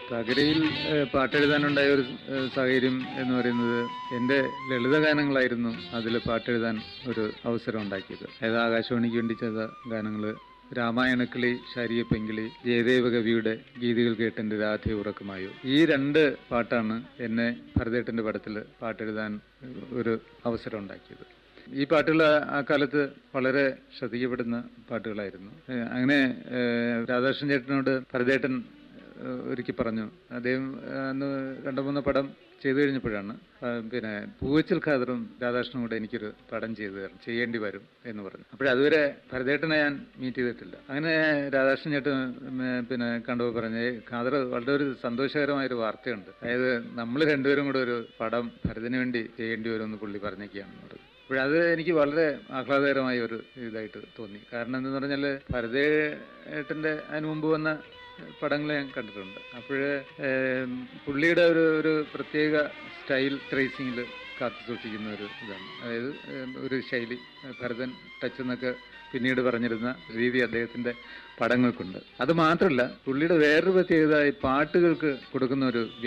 തകരയിൽ ഏഹ്, പാട്ടെഴുതാനുണ്ടായ ഒരു ഏഹ്, സാഹചര്യം എന്ന് പറയുന്നത് എൻ്റെ ലളിതഗാനങ്ങളായിരുന്നു അതിൽ പാട്ടെഴുതാൻ ഒരു അവസരം ഉണ്ടാക്കിയത് അതായത് ആകാശവാണിക്ക് വേണ്ടി ചെയ്ത ഗാനങ്ങൾ രാമായണക്കിളി ശാരിയപ്പെങ്കിളി ജയദേവ കവിയുടെ ഗീതികൾ കേട്ടെൻ്റെ രാധ ഉറക്കമായോ ഈ രണ്ട് പാട്ടാണ് എന്നെ ഭരതേട്ടൻ്റെ പടത്തിൽ പാട്ടെഴുതാൻ ഒരു അവസരം ഉണ്ടാക്കിയത് ഈ പാട്ടുകൾ ആ- ആ കാലത്ത് വളരെ ശ്രദ്ധിക്കപ്പെടുന്ന പാട്ടുകളായിരുന്നു ഏഹ് അങ്ങനെ ഏഹ് രാധാകൃഷ്ണൻ ചേട്ടനോട് ഭരതേട്ടൻ ഏഹ് ഒരിക്കൽ പറഞ്ഞു അദ്ദേഹം ഏഹ് അന്ന് രണ്ടു മൂന്ന് പടം ചെയ്തു കഴിഞ്ഞപ്പോഴാണ് ഏഹ് പിന്നെ പൂവച്ചൽ ഖാദറും രാധാകൃഷ്ണനും കൂടെ എനിക്കൊരു പടം ചെയ്തു തരണം ചെയ്യേണ്ടി വരും എന്ന് പറഞ്ഞു അപ്പോഴതുവരെ ഭരതേട്ടനെ ഞാൻ മീറ്റ് ചെയ്തിട്ടില്ല അങ്ങനെ രാധാകൃഷ്ണൻ ചേട്ടൻ ഉം, ഏഹ് പിന്നെ കണ്ടപ്പോൾ പറഞ്ഞ് ഖാദർ വളരെ ഒരു സന്തോഷകരമായ ഒരു വാർത്തയുണ്ട് അതായത് നമ്മൾ രണ്ടുപേരും കൂടെ ഒരു പടം ഭരതിന് വേണ്ടി ചെയ്യേണ്ടി വരുമെന്ന് പുള്ളി പറഞ്ഞേക്കുകയാണെന്ന് പറഞ്ഞു അപ്പോഴത് എനിക്ക് വളരെ ആഹ്ലാദകരമായ ഒരു ഇതായിട്ട് തോന്നി കാരണം എന്തെന്ന് പറഞ്ഞാൽ ഭരതേട്ടൻ്റെ അതിന് മുമ്പ് വന്ന പടങ്ങൾ ഞാൻ കണ്ടിട്ടുണ്ട് അപ്പോൾ പുള്ളിയുടെ ഒരു ഒരു പ്രത്യേക സ്റ്റൈൽ ട്രേസിങ്ങിൽ കാത്തു സൂക്ഷിക്കുന്ന ഒരു ഇതാണ് അതായത് ഏം, ഒരു ശൈലി ഭരതൻ ടച്ച് എന്നൊക്കെ പിന്നീട് പറഞ്ഞിരുന്ന രീതി അദ്ദേഹത്തിൻ്റെ പടങ്ങൾക്കുണ്ട് അത് മാത്രമല്ല പുള്ളിയുടെ വേറൊരു പ്രത്യേകത ഈ പാട്ടുകൾക്ക് കൊടുക്കുന്ന ഒരു